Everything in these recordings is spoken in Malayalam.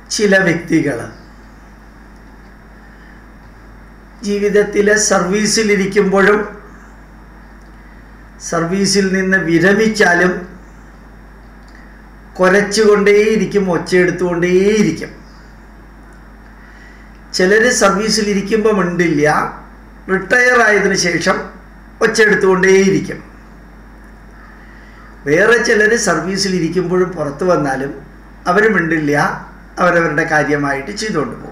ചില വ്യക്തികൾ ജീവിതത്തിലെ സർവീസിലിരിക്കുമ്പോഴും സർവീസിൽ നിന്ന് വിരമിച്ചാലും കുരച്ചുകൊണ്ടേയിരിക്കും ഒച്ചയെടുത്തുകൊണ്ടേയിരിക്കും ചിലർ സർവീസിലിരിക്കുമ്പോൾ മിണ്ടില്ല റിട്ടയർ ആയതിനു ശേഷം ഒച്ചയെടുത്തുകൊണ്ടേയിരിക്കും വേറെ ചിലർ സർവീസിലിരിക്കുമ്പോഴും പുറത്തു വന്നാലും അവർ മിണ്ടില്ല അവരവരുടെ കാര്യമായിട്ട് ചെയ്തുകൊണ്ട് പോകും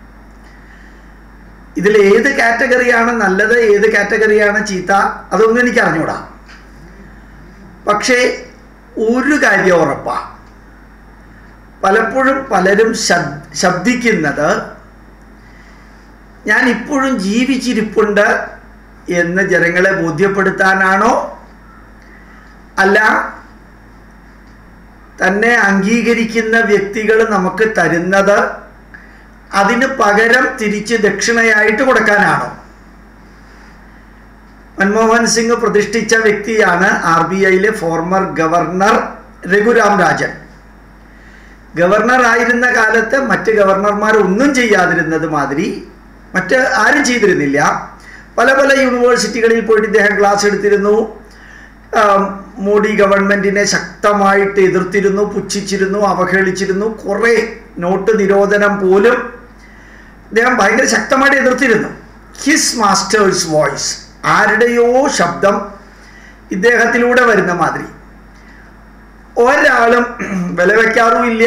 ഇതിൽ ഏത് കാറ്റഗറിയാണ് നല്ലത് ഏത് കാറ്റഗറിയാണ് ചീത്ത അതൊന്നും എനിക്ക് അറിഞ്ഞൂടാ പക്ഷേ ഒരു കാര്യം ഉറപ്പാണ് പലപ്പോഴും പലരും ശബ് ശബ്ദിക്കുന്നത് ഞാൻ ഇപ്പോഴും ജീവിച്ചിരിപ്പുണ്ട് എന്ന് ജനങ്ങളെ ബോധ്യപ്പെടുത്താനാണോ അല്ല തന്നെ അംഗീകരിക്കുന്ന വ്യക്തികൾ നമുക്ക് തരുന്നത് അതിന് പകരം തിരിച്ച് ദക്ഷിണയായിട്ട് കൊടുക്കാനാണോ മൻമോഹൻ സിംഗ് പ്രതിഷ്ഠിച്ച വ്യക്തിയാണ് ആർ ബി ഐയിലെ former governor Raghuram Rajan governor ആയിരുന്ന കാലത്ത് മറ്റ് ഗവർണർമാർ ഒന്നും ചെയ്യാതിരുന്നത് മാതിരി മറ്റ് ആരും ചെയ്തിരുന്നില്ല പല പല യൂണിവേഴ്സിറ്റികളിൽ പോയിട്ട് ഇദ്ദേഹം ക്ലാസ് എടുത്തിരുന്നു മോഡി ഗവൺമെൻറ്റിനെ ശക്തമായിട്ട് എതിർത്തിരുന്നു പുച്ഛിച്ചിരുന്നു അവഹേളിച്ചിരുന്നു കുറേ നോട്ട് നിരോധനം പോലും അദ്ദേഹം ഭയങ്കര ശക്തമായിട്ട് എതിർത്തിരുന്നു ഹിസ് മാസ്റ്റേഴ്സ് വോയിസ് ആരുടെയോ ശബ്ദം ഇദ്ദേഹത്തിലൂടെ വരുന്ന മാതിരി ഒരാളും വിലവെക്കാറുമില്ല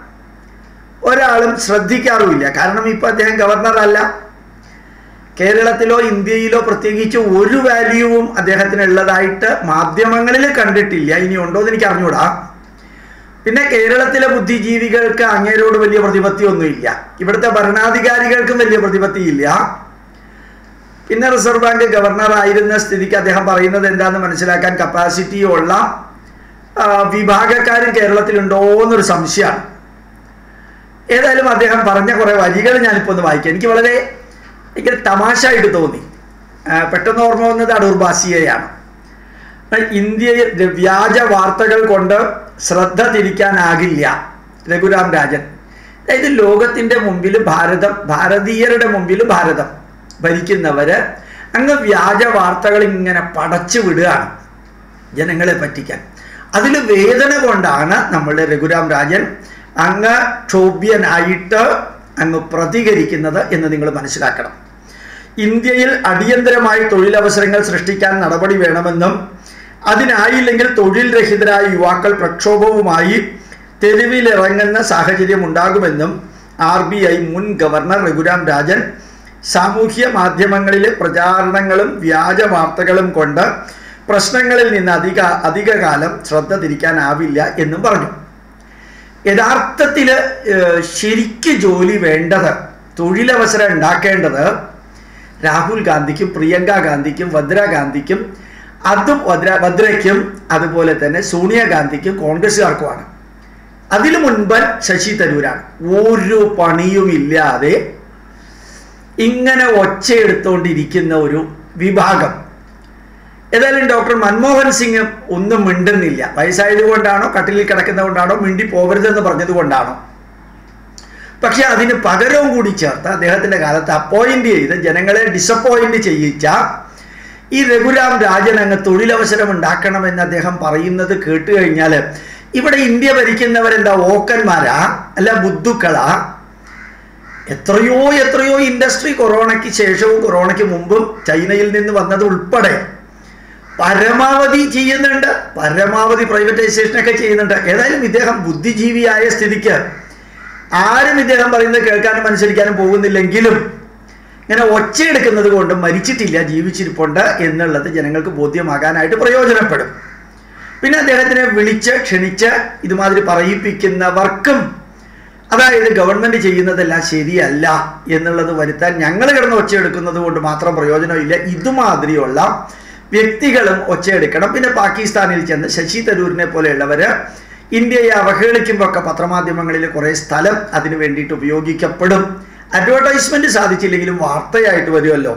ഒരാളും ശ്രദ്ധിക്കാറുമില്ല കാരണം ഇപ്പം അദ്ദേഹം ഗവർണറല്ല കേരളത്തിലോ ഇന്ത്യയിലോ പ്രത്യേകിച്ച് ഒരു വാല്യൂവും അദ്ദേഹത്തിന് ഉള്ളതായിട്ട് മാധ്യമങ്ങളിൽ കണ്ടിട്ടില്ല ഇനി ഉണ്ടോ എന്ന് എനിക്ക് അറിഞ്ഞൂടാ പിന്നെ കേരളത്തിലെ ബുദ്ധിജീവികൾക്ക് അങ്ങേരോട് വലിയ പ്രതിപത്തിയൊന്നുമില്ല ഇവിടുത്തെ ഭരണാധികാരികൾക്കും വലിയ പ്രതിപത്തിയില്ല പിന്നെ റിസർവ് ബാങ്ക് ഗവർണർ ആയിരുന്ന സ്ഥിതിക്ക് അദ്ദേഹം പറയുന്നത് എന്താണെന്ന് മനസ്സിലാക്കാൻ കപ്പാസിറ്റി ഉള്ള വിഭാഗക്കാരും കേരളത്തിലുണ്ടോ എന്നൊരു സംശയമാണ് ഏതായാലും അദ്ദേഹം പറഞ്ഞ കുറേ വരികൾ ഞാനിപ്പോൾ ഒന്ന് വായിക്കാം എനിക്ക് വളരെ ഭയങ്കര തമാശയായിട്ട് തോന്നി പെട്ടെന്ന് ഓർമ്മ വന്നത് അടൂർ ബാസിയെയാണ് ഇന്ത്യയിൽ വ്യാജ വാർത്തകൾ കൊണ്ട് ശ്രദ്ധ തിരിക്കാനാകില്ല രഘുരാം രാജൻ അതായത് ലോകത്തിൻ്റെ മുമ്പിൽ ഭാരതം ഭാരതീയരുടെ മുമ്പിൽ ഭാരതം ഭരിക്കുന്നവര് അങ്ങ് വ്യാജ വാർത്തകൾ ഇങ്ങനെ പടച്ചു വിടുകയാണ് ജനങ്ങളെ പറ്റിക്കാൻ അതിൽ വേദന കൊണ്ടാണ് നമ്മളുടെ രഘുരാം രാജൻ അങ്ങ് ക്ഷോഭ്യനായിട്ട് അങ്ങ് പ്രതികരിക്കുന്നത് എന്ന് നിങ്ങൾ മനസ്സിലാക്കണം ഇന്ത്യയിൽ അടിയന്തരമായി തൊഴിലവസരങ്ങൾ സൃഷ്ടിക്കാൻ നടപടി വേണമെന്നും അതിനായില്ലെങ്കിൽ തൊഴിൽ രഹിതരായ യുവാക്കൾ പ്രക്ഷോഭവുമായി തെരുവിലിറങ്ങുന്ന സാഹചര്യം ഉണ്ടാകുമെന്നും ആർ ബി ഐ മുൻ ഗവർണർ രഘുരാം രാജൻ സാമൂഹ്യ മാധ്യമങ്ങളിലെ പ്രചാരണങ്ങളും വ്യാജ വാർത്തകളും കൊണ്ട് പ്രശ്നങ്ങളിൽ നിന്ന് അധിക അധികകാലം ശ്രദ്ധ തിരിക്കാനാവില്ല എന്നും പറഞ്ഞു യഥാർത്ഥത്തിൽ ശരിക്ക് ജോലി വേണ്ടത് തൊഴിലവസരം ഉണ്ടാക്കേണ്ടത് രാഹുൽ ഗാന്ധിക്കും പ്രിയങ്ക ഗാന്ധിക്കും വദ്ര ഗാന്ധിക്കും അതും വദ്ര വദ്രയ്ക്കും അതുപോലെ തന്നെ സോണിയാഗാന്ധിക്കും കോൺഗ്രസ്സുകാർക്കുമാണ് അതിനു മുൻപ് ശശി തരൂരാണ് ഒരു പണിയുമില്ലാതെ ഇങ്ങനെ ഒച്ചയെടുത്തുകൊണ്ടിരിക്കുന്ന ഒരു വിഭാഗം ഏതായാലും ഡോക്ടർ മൻമോഹൻ സിംഗ് ഒന്നും മിണ്ടുന്നില്ല വയസ്സായത് കൊണ്ടാണോ കട്ടിലിൽ കിടക്കുന്നത് കൊണ്ടാണോ മിണ്ടി പോകരുതെന്ന് പറഞ്ഞത് കൊണ്ടാണോ പക്ഷെ അതിന് പകരവും കൂടി ചേർത്ത് അദ്ദേഹത്തിന്റെ കാലത്ത് അപ്പോയിന്റ് ചെയ്ത് ജനങ്ങളെ ഡിസപ്പോയിന്റ് ചെയ്യിച്ച ഈ രഘുരാം രാജൻ അങ്ങ് തൊഴിലവസരം ഉണ്ടാക്കണമെന്ന് അദ്ദേഹം പറയുന്നത് കേട്ട് കഴിഞ്ഞാൽ ഇവിടെ ഇന്ത്യ ഭരിക്കുന്നവരെന്താ ഓക്കന്മാരാ അല്ല ബുദ്ധുക്കളാ എത്രയോ എത്രയോ ഇൻഡസ്ട്രി കൊറോണയ്ക്ക് ശേഷവും കൊറോണയ്ക്ക് മുമ്പും ചൈനയിൽ നിന്ന് വന്നത് ഉൾപ്പെടെ പരമാവധി ചെയ്യുന്നുണ്ട് പരമാവധി പ്രൈവറ്റൈസേഷനൊക്കെ ചെയ്യുന്നുണ്ട് ഏതായാലും ഇദ്ദേഹം ബുദ്ധിജീവിയായ സ്ഥിതിക്ക് ആരും ഇദ്ദേഹം പറയുന്നത് കേൾക്കാനും അനുസരിക്കാനും പോകുന്നില്ലെങ്കിലും ഇങ്ങനെ ഒച്ചയെടുക്കുന്നത് കൊണ്ട് മരിച്ചിട്ടില്ല ജീവിച്ചിരിപ്പുണ്ട് എന്നുള്ളത് ജനങ്ങൾക്ക് ബോധ്യമാകാനായിട്ട് പ്രയോജനപ്പെടും പിന്നെ അദ്ദേഹത്തിനെ വിളിച്ച് ക്ഷണിച്ച് ഇതുമാതിരി പറയിപ്പിക്കുന്നവർക്കും അതായത് ഗവൺമെന്റ് ചെയ്യുന്നതെല്ലാം ശരിയല്ല എന്നുള്ളത് വരുത്താൻ ഞങ്ങൾ കിടന്ന് ഒച്ചയെടുക്കുന്നത് കൊണ്ട് മാത്രം പ്രയോജനമില്ല ഇതുമാതിരിയുള്ള വ്യക്തികളും ഒച്ചയെടുക്കണം പിന്നെ പാകിസ്ഥാനിൽ ചെന്ന് ശശി തരൂരിനെ പോലെയുള്ളവര് ഇന്ത്യയെ അവഹേളിക്കുമ്പോൾ ഒക്കെ പത്രമാധ്യമങ്ങളിൽ കുറേ സ്ഥലം അതിനു വേണ്ടിയിട്ട് ഉപയോഗിക്കപ്പെടും അഡ്വർടൈസ്മെന്റ് സാധിച്ചില്ലെങ്കിലും വാർത്തയായിട്ട് വരുമല്ലോ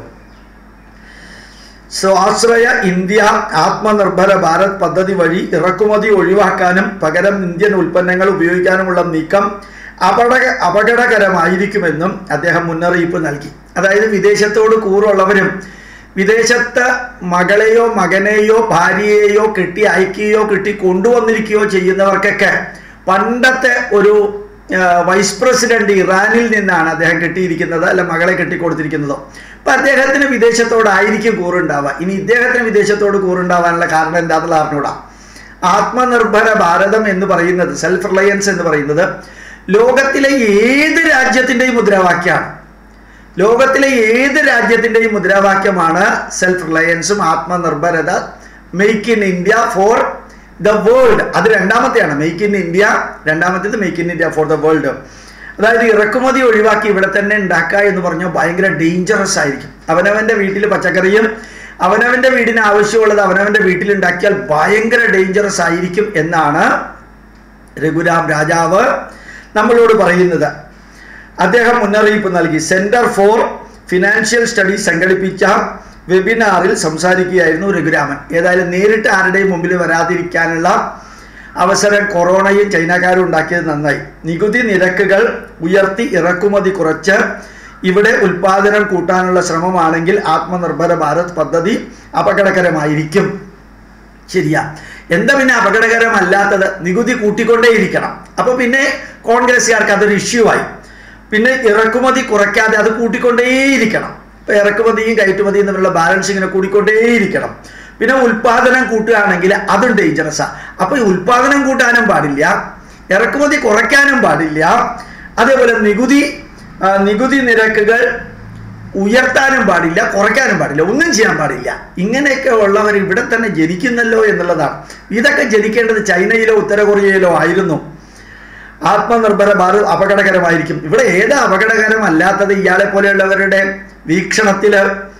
സ്വാശ്രയ ഇന്ത്യ ആത്മനിർഭര ഭാരത് പദ്ധതി വഴി ഇറക്കുമതി ഒഴിവാക്കാനും പകരം ഇന്ത്യൻ ഉൽപ്പന്നങ്ങൾ ഉപയോഗിക്കാനുമുള്ള നീക്കം അപകട അപകടകരമായിരിക്കുമെന്നും അദ്ദേഹം മുന്നറിയിപ്പ് നൽകി അതായത് വിദേശത്തോട് കൂറുള്ളവരും വിദേശത്ത് മകളെയോ മകനെയോ ഭാര്യയെയോ കെട്ടി അയക്കുകയോ കെട്ടി കൊണ്ടുവന്നിരിക്കുകയോ ചെയ്യുന്നവർക്കൊക്കെ പണ്ടത്തെ ഒരു ആ, വൈസ് പ്രസിഡന്റ് ഇറാനിൽ നിന്നാണ് അദ്ദേഹം കെട്ടിയിരിക്കുന്നത് അല്ല മകളെ കെട്ടിക്കൊടുത്തിരിക്കുന്നതോ അപ്പൊ അദ്ദേഹത്തിന് വിദേശത്തോടായിരിക്കും കൂറുണ്ടാവുക ഇനി ഇദ്ദേഹത്തിന് വിദേശത്തോട് കൂറുണ്ടാവാനുള്ള കാരണം എന്താണെന്നുള്ള അറിഞ്ഞൂടാ ആത്മനിർഭര ഭാരതം എന്ന് പറയുന്നത് സെൽഫ് റിലയൻസ് എന്ന് പറയുന്നത് ലോകത്തിലെ ഏത് രാജ്യത്തിൻ്റെയും മുദ്രാവാക്യമാണ് ലോകത്തിലെ ഏത് രാജ്യത്തിൻ്റെയും മുദ്രാവാക്യമാണ് സെൽഫ് റിലയൻസും ആത്മനിർഭരത make in India for the world അത് രണ്ടാമത്തെയാണ് മെയ്ക്ക് ഇൻ ഇന്ത്യ രണ്ടാമത്തേത് make in India for the world അതായത് ഇറക്കുമതി ഒഴിവാക്കി ഇവിടെ തന്നെ ഉണ്ടാക്കുക എന്ന് പറഞ്ഞാൽ ഭയങ്കര ഡേഞ്ചറസ് ആയിരിക്കും അവനവൻ്റെ വീട്ടിൽ പച്ചക്കറിയും അവനവൻ്റെ വീടിന് ആവശ്യമുള്ളത് അവനവൻ്റെ വീട്ടിൽ ഉണ്ടാക്കിയാൽ ഭയങ്കര ഡേഞ്ചറസ് ആയിരിക്കും എന്നാണ് രഘുരാം രാജാവ് നമ്മളോട് പറയുന്നത് അദ്ദേഹം മുന്നറിയിപ്പ് നൽകി സെന്റർ ഫോർ ഫിനാൻഷ്യൽ സ്റ്റഡീസ് സംഘടിപ്പിച്ച വെബിനാറിൽ സംസാരിക്കുകയായിരുന്നു രഘുരാമൻ ഏതായാലും നേരിട്ട് ആരുടെയും മുമ്പിൽ വരാതിരിക്കാനുള്ള അവസരം കൊറോണയും ചൈനക്കാരും ഉണ്ടാക്കിയത് നന്നായി നികുതി നിരക്കുകൾ ഉയർത്തി ഇറക്കുമതി കുറച്ച് ഇവിടെ ഉൽപാദനം കൂട്ടാനുള്ള ശ്രമമാണെങ്കിൽ ആത്മനിർഭര ഭാരത് പദ്ധതി അപകടകരമായിരിക്കും ശരിയാ എന്താ പിന്നെ അപകടകരമല്ലാത്തത് നികുതി കൂട്ടിക്കൊണ്ടേയിരിക്കണം അപ്പൊ പിന്നെ കോൺഗ്രസ്സുകാർക്ക് അതൊരു ഇഷ്യൂ ആയി പിന്നെ ഇറക്കുമതി കുറയ്ക്കാതെ അത് കൂട്ടിക്കൊണ്ടേയിരിക്കണം ഇപ്പൊ ഇറക്കുമതിയും കയറ്റുമതിയും തമ്മിലുള്ള ബാലൻസ് ഇങ്ങനെ കൂടിക്കൊണ്ടേയിരിക്കണം പിന്നെ ഉൽപാദനം കൂട്ടുകയാണെങ്കിൽ അതും ഡേഞ്ചറസാ അപ്പൊ ഈ ഉൽപാദനം കൂട്ടാനും പാടില്ല ഇറക്കുമതി കുറയ്ക്കാനും പാടില്ല അതേപോലെ നികുതി ആ, നികുതി നിരക്കുകൾ ഉയർത്താനും പാടില്ല കുറയ്ക്കാനും പാടില്ല ഒന്നും ചെയ്യാൻ പാടില്ല ഇങ്ങനെയൊക്കെ ഉള്ളവർ ഇവിടെ തന്നെ ജനിക്കുന്നല്ലോ എന്നുള്ളതാണ് ഇതൊക്കെ ജനിക്കേണ്ടത് ചൈനയിലോ ഉത്തര കൊറിയയിലോ ആയിരുന്നു ആത്മനിർഭര ഭാരത് അപകടകരമായിരിക്കും ഇവിടെ ഏത് അപകടകരമല്ലാത്തത് ഇയാളെ പോലെയുള്ളവരുടെ വീക്ഷണത്തിൽ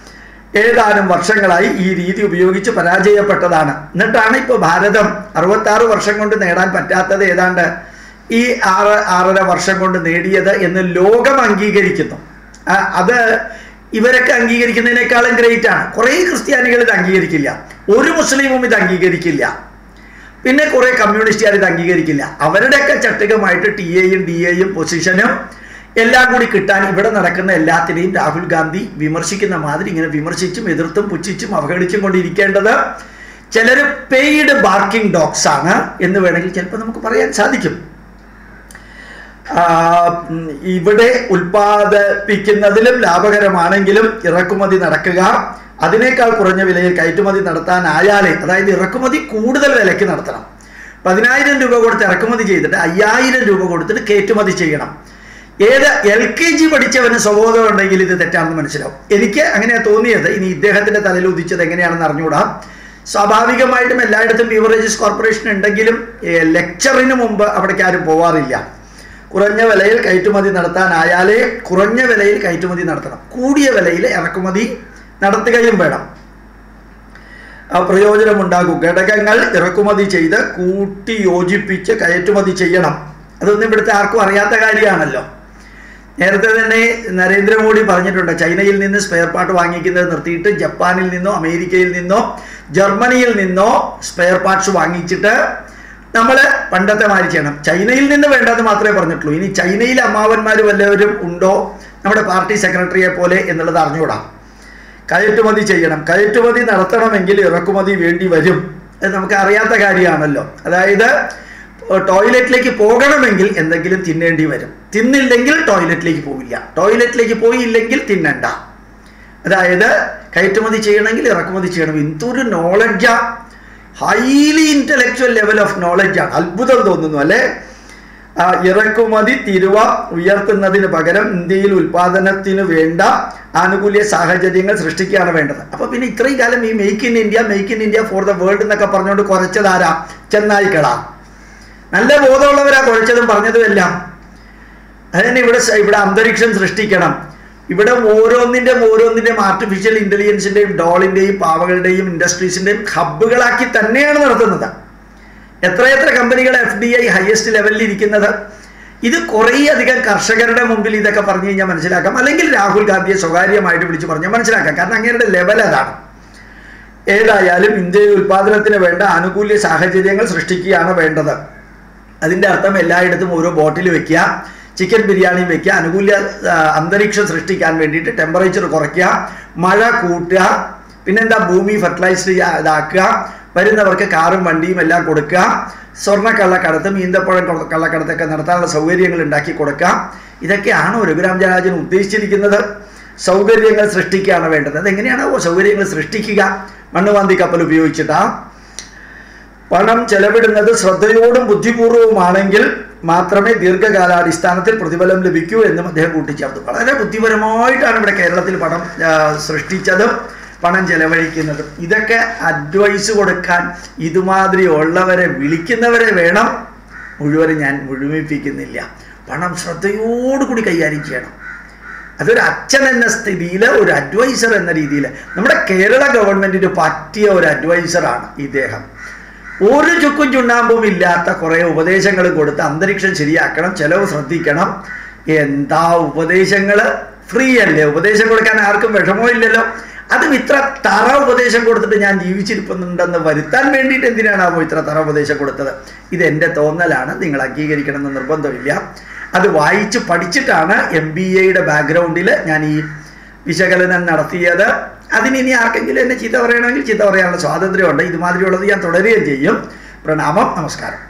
ഏതാനും വർഷങ്ങളായി ഈ രീതി ഉപയോഗിച്ച് പരാജയപ്പെട്ടതാണ് എന്നിട്ടാണ് ഇപ്പോൾ ഭാരതം അറുപത്താറ് വർഷം കൊണ്ട് നേടാൻ പറ്റാത്തത് ഏതാണ്ട് ഈ ആറ് ആറര വർഷം കൊണ്ട് നേടിയത് എന്ന് ലോകം അംഗീകരിക്കുന്നു ആ, അത് ഇവരൊക്കെ അംഗീകരിക്കുന്നതിനേക്കാളും ഗ്രേറ്റ് ആണ് കുറേ ക്രിസ്ത്യാനികൾ ഇത് അംഗീകരിക്കില്ല ഒരു മുസ്ലിമും ഇത് അംഗീകരിക്കില്ല പിന്നെ കുറെ കമ്മ്യൂണിസ്റ്റുകാർ ഇത് അംഗീകരിക്കില്ല അവരുടെയൊക്കെ ചട്ടുകമായിട്ട് ടി എയും ഡി എയും പൊസിഷനും എല്ലാം കൂടി കിട്ടാൻ ഇവിടെ നടക്കുന്ന എല്ലാത്തിനെയും രാഹുൽ ഗാന്ധി വിമർശിക്കുന്ന മാതിരി ഇങ്ങനെ വിമർശിച്ചും എതിർത്തും പുച്ഛിച്ചും അവഗണിച്ചും കൊണ്ടിരിക്കേണ്ടത് ചിലർ പെയ്ഡ് ബാർക്കിംഗ് ഡോഗ്സ് ആണ് എന്ന് വേണമെങ്കിൽ ചിലപ്പോൾ നമുക്ക് പറയാൻ സാധിക്കും ആ, ഉം, ഇവിടെ ഉൽപ്പാദിപ്പിക്കുന്നതിലും ലാഭകരമാണെങ്കിലും ഇറക്കുമതി നടക്കുക അതിനേക്കാൾ കുറഞ്ഞ വിലയിൽ കയറ്റുമതി നടത്താനായാലേ അതായത് ഇറക്കുമതി കൂടുതൽ വിലയ്ക്ക് നടത്തണം പതിനായിരം രൂപ കൊടുത്ത് ഇറക്കുമതി ചെയ്തിട്ട് അയ്യായിരം രൂപ കൊടുത്തിട്ട് കയറ്റുമതി ചെയ്യണം ഏത് എൽ കെ ജി പഠിച്ചവന് സ്വബോധം ഉണ്ടെങ്കിൽ ഇത് തെറ്റാണെന്ന് മനസ്സിലാവും എനിക്ക് അങ്ങനെയാണ് തോന്നിയത് ഇനി ഇദ്ദേഹത്തിന്റെ തലയിൽ ഉദിച്ചത് എങ്ങനെയാണെന്ന് അറിഞ്ഞുകൂടാ സ്വാഭാവികമായിട്ടും എല്ലായിടത്തും ബീവറേജസ് കോർപ്പറേഷൻ ഉണ്ടെങ്കിലും ലെക്ചറിന് മുമ്പ് അവിടേക്ക് ആരും പോവാറില്ല കുറഞ്ഞ വിലയിൽ കയറ്റുമതി നടത്താനായാലേ കുറഞ്ഞ വിലയിൽ കയറ്റുമതി നടത്തണം കൂടിയ വിലയിൽ ഇറക്കുമതി നടത്തുകയും വേണം ആ പ്രയോജനമുണ്ടാകും ഘടകങ്ങൾ ഇറക്കുമതി ചെയ്ത് കൂട്ടി യോജിപ്പിച്ച് കയറ്റുമതി ചെയ്യണം അതൊന്നും ഇവിടുത്തെ ആർക്കും അറിയാത്ത കാര്യമാണല്ലോ നേരത്തെ തന്നെ നരേന്ദ്രമോദി പറഞ്ഞിട്ടുണ്ട് ചൈനയിൽ നിന്ന് സ്പെയർ പാർട്ട് വാങ്ങിക്കുന്നത് നിർത്തിയിട്ട് ജപ്പാനിൽ നിന്നോ അമേരിക്കയിൽ നിന്നോ ജർമ്മനിയിൽ നിന്നോ സ്പെയർ പാർട്സ് വാങ്ങിച്ചിട്ട് നമ്മൾ പണ്ടത്തെ മാതിരി ചെയ്യണം ചൈനയിൽ നിന്ന് വേണ്ടെന്ന് മാത്രമേ പറഞ്ഞിട്ടുള്ളൂ ഇനി ചൈനയിലെ അമ്മാവന്മാർ വല്ലവരും ഉണ്ടോ നമ്മുടെ പാർട്ടി സെക്രട്ടറിയെ പോലെ എന്നുള്ളത് അറിഞ്ഞുകൂടാ കയറ്റുമതി ചെയ്യണം കയറ്റുമതി നടത്തണമെങ്കിൽ ഇറക്കുമതി വേണ്ടി വരും അത് നമുക്ക് അറിയാത്ത കാര്യമാണല്ലോ അതായത് ടോയ്ലറ്റിലേക്ക് പോകണമെങ്കിൽ എന്തെങ്കിലും തിന്നേണ്ടി വരും തിന്നില്ലെങ്കിൽ ടോയ്ലറ്റിലേക്ക് പോവില്ല ടോയ്ലറ്റിലേക്ക് പോയില്ലെങ്കിൽ തിന്നണ്ട അതായത് കയറ്റുമതി ചെയ്യണമെങ്കിൽ ഇറക്കുമതി ചെയ്യണം എന്തൊരു നോളജാ ഹൈലി ഇന്റലക്ച്വൽ ലെവൽ ഓഫ് നോളജാണ് അത്ഭുതം തോന്നുന്നു അല്ലേ ആ, ഇറക്കുമതി തിരുവ ഉയർത്തുന്നതിന് പകരം ഇന്ത്യയിൽ ഉൽപാദനത്തിന് വേണ്ട ആനുകൂല്യ സാഹചര്യങ്ങൾ സൃഷ്ടിക്കുകയാണ് വേണ്ടത് അപ്പൊ പിന്നെ ഇത്രയും കാലം ഈ make in India make in India for the world എന്നൊക്കെ പറഞ്ഞുകൊണ്ട് കുറച്ചതാരാ ചെന്നായിക്കളാ നല്ല ബോധമുള്ളവരാ കുഴച്ചതും പറഞ്ഞതും എല്ലാം അതിന് ഇവിടെ സ- ഇവിടെ അന്തരീക്ഷം സൃഷ്ടിക്കണം ഇവിടെ ഓരോന്നിൻ്റെ ഓരോന്നിൻ്റെയും ആർട്ടിഫിഷ്യൽ ഇൻ്റലിജൻസിൻ്റെയും ഡോളിൻ്റെയും പാവകളുടെയും ഇൻഡസ്ട്രീസിൻ്റെയും ഹബ്ബുകളാക്കി തന്നെയാണ് നടത്തുന്നത് എത്രയെത്ര കമ്പനികൾ എഫ് ഡി ഐ ഹയസ്റ്റ് ലെവലിൽ ഇരിക്കുന്നത് ഇത് കുറേ അധികം കർഷകരുടെ മുമ്പിൽ ഇതൊക്കെ പറഞ്ഞു കഴിഞ്ഞാൽ മനസ്സിലാക്കാം അല്ലെങ്കിൽ രാഹുൽ ഗാന്ധിയെ സ്വകാര്യമായിട്ട് വിളിച്ച് പറഞ്ഞാൽ മനസ്സിലാക്കാം കാരണം അങ്ങയുടെ ലെവൽ അതാണ് ഏതായാലും ഇന്ത്യയിൽ ഉൽപാദനത്തിന് വേണ്ട ആനുകൂല്യ സാഹചര്യങ്ങൾ സൃഷ്ടിക്കുകയാണ് വേണ്ടത് അതിൻ്റെ അർത്ഥം എല്ലായിടത്തും ഓരോ ബോട്ടിൽ വെക്കുക ചിക്കൻ ബിരിയാണി വെക്കുക അനുകൂല ആ, അന്തരീക്ഷം സൃഷ്ടിക്കാൻ വേണ്ടിയിട്ട് ടെമ്പറേച്ചർ കുറയ്ക്കുക മഴ കൂട്ടുക പിന്നെന്താ ഭൂമി ഫെർട്ടിലൈസ് ഇതാക്കുക വരുന്നവർക്ക് കാറും വണ്ടിയും എല്ലാം കൊടുക്കുക സ്വർണ്ണ കള്ളക്കടത്തും ഈന്തപ്പഴം കൊ- കള്ളക്കടത്തൊക്കെ നടത്താനുള്ള സൗകര്യങ്ങൾ ഉണ്ടാക്കി കൊടുക്കുക ഇതൊക്കെയാണ് രഘുരാം ജയരാജൻ ഉദ്ദേശിച്ചിരിക്കുന്നത് സൗകര്യങ്ങൾ സൃഷ്ടിക്കുകയാണ് വേണ്ടത് അതെങ്ങനെയാണ് സൗകര്യങ്ങൾ സൃഷ്ടിക്കുക മണ്ണുവാന്തി കപ്പൽ ഉപയോഗിച്ചിട്ടാ പണം ചെലവിടുന്നത് ശ്രദ്ധയോടും ബുദ്ധിപൂർവവുമാണെങ്കിൽ മാത്രമേ ദീർഘകാലാടിസ്ഥാനത്തിൽ പ്രതിഫലം ലഭിക്കൂ എന്നും അദ്ദേഹം കൂട്ടിച്ചേർത്തു വളരെ ബുദ്ധിപരമായിട്ടാണ് ഇവിടെ കേരളത്തിൽ പണം ആ, സൃഷ്ടിച്ചതും പണം ചെലവഴിക്കുന്നതും ഇതൊക്കെ അഡ്വൈസ് കൊടുക്കാൻ ഇതുമാതിരി ഉള്ളവരെ വിളിക്കുന്നവരെ വേണം മുഴുവനും ഞാൻ മുഴുമിപ്പിക്കുന്നില്ല പണം ശ്രദ്ധയോടുകൂടി കൈകാര്യം ചെയ്യണം അതൊരു അച്ഛൻ എന്ന സ്ഥിതിയിൽ ഒരു അഡ്വൈസർ എന്ന രീതിയിൽ നമ്മുടെ കേരള ഗവൺമെന്റിന് പറ്റിയ ഒരു അഡ്വൈസറാണ് ഇദ്ദേഹം ഒരു ചുക്കും ചുണ്ണാമ്പും ഇല്ലാത്ത കുറേ ഉപദേശങ്ങൾ കൊടുത്ത് അന്തരീക്ഷം ശരിയാക്കണം ചെലവ് ശ്രദ്ധിക്കണം എന്താ ഉപദേശങ്ങൾ ഫ്രീ അല്ലേ ഉപദേശം കൊടുക്കാൻ ആർക്കും വിഷമോ ഇല്ലല്ലോ അതും ഇത്ര തറ ഉപദേശം കൊടുത്തിട്ട് ഞാൻ ജീവിച്ചിരിക്കുന്നുണ്ടെന്ന് വരുത്താൻ വേണ്ടിയിട്ട് എന്തിനാണാവോ ഇത്ര തറ ഉപദേശം കൊടുത്തത് ഇത് എൻ്റെ തോന്നലാണ് നിങ്ങൾ അംഗീകരിക്കണമെന്ന് നിർബന്ധമില്ല അത് വായിച്ച് പഠിച്ചിട്ടാണ് എം ബി എയുടെ ബാക്ക്ഗ്രൗണ്ടിൽ ഞാൻ ഈ വിശകലനം നടത്തിയത് അതിന് ഇനി ആർക്കെങ്കിലും എന്നെ ചീത്ത പറയണമെങ്കിൽ ചീത്ത പറയാനുള്ള സ്വാതന്ത്ര്യമുണ്ട് ഇതുമാതിരിയുള്ളത് ഞാൻ തുടരുകയും ചെയ്യും പ്രണാമം നമസ്കാരം